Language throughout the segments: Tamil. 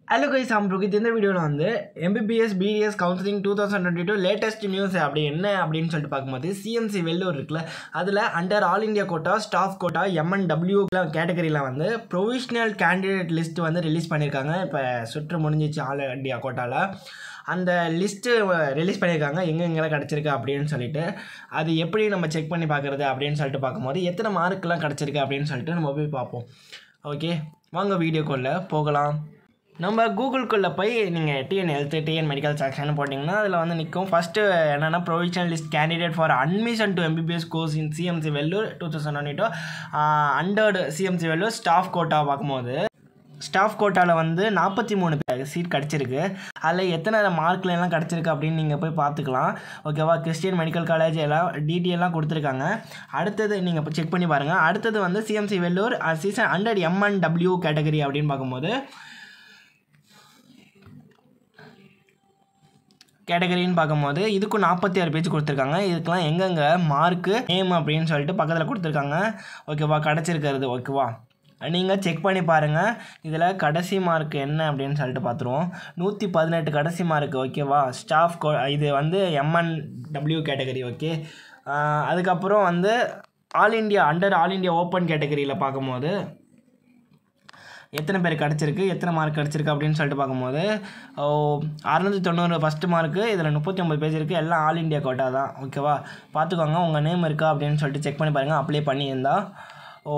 ஹலோ கைஸ் அம்பருக்கு இந்த வீடியோவில் வந்து MBBS BDS counselling two thousand twenty two latest news அப்படி என்ன அப்படின்னு சொல்லிட்டு பார்க்கும்போது சிஎம்சி வெள்ளூர் இருக்குல்ல அதில் under all India quota staff quota MNW கேட்டகரியில் வந்து ப்ரொவிஷ்னல் கேண்டிடேட் லிஸ்ட் வந்து ரிலீஸ் பண்ணியிருக்காங்க இப்போ சுற்று முடிஞ்சிச்சு ஆல் இந்தியா கோட்டாவில் அந்த லிஸ்ட்டு ரிலீஸ் பண்ணியிருக்காங்க எங்கெங்கெல்லாம் கிடச்சிருக்கு அப்படின்னு சொல்லிட்டு அது எப்படி நம்ம செக் பண்ணி பார்க்குறது அப்படின்னு சொல்லிட்டு பார்க்கும்போது எத்தனை மார்க்கெலாம் கிடச்சிருக்கு அப்படின்னு சொல்லிட்டு நம்ம போய் பார்ப்போம் ஓகே வாங்க வீடியோக்குள்ளே போகலாம் நம்ம கூகுள்குள்ளே போய் நீங்கள் TN health TN medical section போட்டிங்கன்னா அதில் வந்து நிற்கும் ஃபஸ்ட்டு என்னென்னா provisional list candidate for admission to MBBS course in CMC Vellore two thousand twenty two அண்டர்டு சிஎம்சி வெல்லூர் ஸ்டாஃப் கோட்டா பார்க்கும்போது ஸ்டாஃப் கோட்டாவில் வந்து நாற்பத்தி மூணு சீட் கிடச்சிருக்கு அதில் எத்தனை மார்க்ல எல்லாம் கிடச்சிருக்கு அப்படின்னு நீங்கள் போய் பார்த்துக்கலாம் ஓகேவா கிறிஸ்டியன் மெடிக்கல் காலேஜ் எல்லாம் டிடிஎல்லாம் கொடுத்துருக்காங்க அடுத்தது நீங்கள் இப்போ செக் பண்ணி பாருங்கள் அடுத்தது வந்து CMC Vellore season hundred MN W category அப்படின்னு பார்க்கும்போது கேட்டகரின்னு பார்க்கும்போது இதுக்கும் நாற்பத்தி ஆறு பேஜ் கொடுத்துருக்காங்க இதுக்கெல்லாம் எங்கெங்கே மார்க்கு நேம் அப்படின்னு சொல்லிட்டு பக்கத்தில் கொடுத்துருக்காங்க ஓகேவா கிடச்சிருக்கிறது ஓகேவா நீங்கள் செக் பண்ணி பாருங்கள் இதில் கடைசி மார்க் என்ன அப்படின்னு சொல்லிட்டு பார்த்துருவோம் நூற்றி பதினெட்டு கடைசி மார்க் ஓகேவா ஸ்டாஃப் கோ இது வந்து எம்என் டபிள்யூ கேட்டகரி ஓகே அதுக்கப்புறம் வந்து all India under all India open கேட்டகரியில் பார்க்கும்போது எத்தனை பேர் கிடச்சிருக்கு எத்தனை மார்க் கிடச்சிருக்கு அப்படின்னு சொல்லிட்டு பார்க்கும்போது அறநூற்றி தொண்ணூறு ஃபஸ்ட்டு மார்க்கு இதில் முப்பத்தி ஒம்பது பேஜ் இருக்குது எல்லாம் ஆல் இண்டியா கோட்டா தான் ஓகேவா பார்த்துக்கோங்க உங்கள் நேம் இருக்கா அப்படின்னு சொல்லிட்டு செக் பண்ணி பாருங்கள் அப்ளை பண்ணியிருந்தா ஓ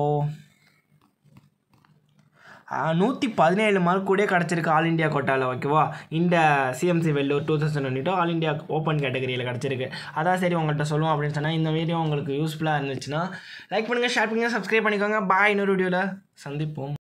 நூற்றி பதினேழு மார்க் கூட கிடச்சிருக்கு ஆல் இண்டியா கோட்டாவில் ஓகேவா இந்த CMC Vellore two thousand twenty all India open கேட்டகரியில் கிடச்சிருக்கு அதான் சரி உங்கள்கிட்ட சொல்லுவோம் அப்படின்னு சொன்னால் இந்த வீடியோ உங்களுக்கு யூஸ்ஃபுல்லாக இருந்துச்சுன்னா லைக் பண்ணுங்கள் ஷேர் பண்ணுங்கள் சப்ஸ்கிரைப் பண்ணிக்கோங்க பாய் இன்னொரு வீடியோவில் சந்திப்போம்